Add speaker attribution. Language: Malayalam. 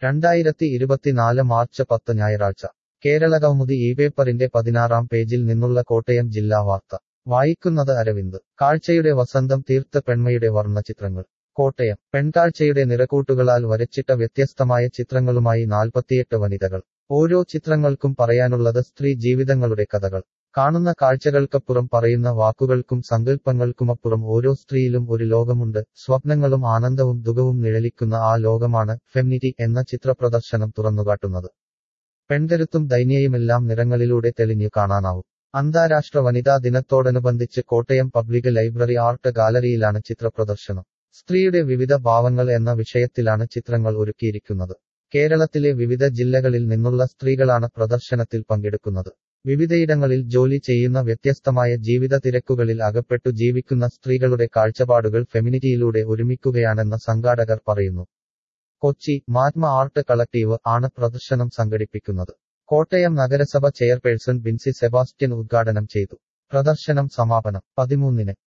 Speaker 1: രണ്ടായിരത്തി ഇരുപത്തിനാല് മാർച്ച് പത്ത് ഞായറാഴ്ച കേരളകൗമുദി ഈ പേപ്പറിന്റെ പതിനാറാം പേജിൽ നിന്നുള്ള കോട്ടയം ജില്ലാ വാർത്ത വായിക്കുന്നത് അരവിന്ദ് കാഴ്ചയുടെ വസന്തം തീർത്ത പെൺമയുടെ വർണ്ണചിത്രങ്ങൾ കോട്ടയം പെൺകാഴ്ചയുടെ നിറക്കൂട്ടുകളാൽ വരച്ചിട്ട വ്യത്യസ്തമായ ചിത്രങ്ങളുമായി നാൽപ്പത്തിയെട്ട് വനിതകൾ ഓരോ ചിത്രങ്ങൾക്കും പറയാനുള്ളത് സ്ത്രീ ജീവിതങ്ങളുടെ കഥകൾ കാണുന്ന കാഴ്ചകൾക്കപ്പുറം പറയുന്ന വാക്കുകൾക്കും സങ്കല്പങ്ങൾക്കുമപ്പുറം ഓരോ സ്ത്രീയിലും ഒരു ലോകമുണ്ട് സ്വപ്നങ്ങളും ആനന്ദവും ദുഃഖവും നിഴലിക്കുന്ന ആ ലോകമാണ് ഫെമിനിറ്റി എന്ന ചിത്രപ്രദർശനം തുറന്നുകാട്ടുന്നത് പെൺകരുത്തും ദൈന്യയുമെല്ലാം നിറങ്ങളിലൂടെ തെളിഞ്ഞു കാണാനാവും അന്താരാഷ്ട്ര വനിതാ ദിനത്തോടനുബന്ധിച്ച് കോട്ടയം പബ്ലിക് ലൈബ്രറി ആർട്ട് ഗാലറിയിലാണ് ചിത്രപ്രദർശനം സ്ത്രീയുടെ വിവിധ ഭാവങ്ങൾ എന്ന വിഷയത്തിലാണ് ചിത്രങ്ങൾ ഒരുക്കിയിരിക്കുന്നത് കേരളത്തിലെ വിവിധ ജില്ലകളിൽ നിന്നുള്ള സ്ത്രീകളാണ് പ്രദർശനത്തിൽ പങ്കെടുക്കുന്നത് വിവിധയിടങ്ങളിൽ ജോലി ചെയ്യുന്ന വ്യത്യസ്തമായ ജീവിത തിരക്കുകളിൽ അകപ്പെട്ടു ജീവിക്കുന്ന സ്ത്രീകളുടെ കാഴ്ചപ്പാടുകൾ ഫെമിനിറ്റിയിലൂടെ ഒരുമിക്കുകയാണെന്ന് സംഘാടകർ പറയുന്നു കൊച്ചി മാത്മ ആർട്ട് കളക്ടീവ് ആണ് പ്രദർശനം സംഘടിപ്പിക്കുന്നത് കോട്ടയം നഗരസഭ ചെയർപേഴ്സൺ ബിൻസി സെബാസ്റ്റ്യൻ ഉദ്ഘാടനം ചെയ്തു പ്രദർശനം സമാപനം പതിമൂന്നിന്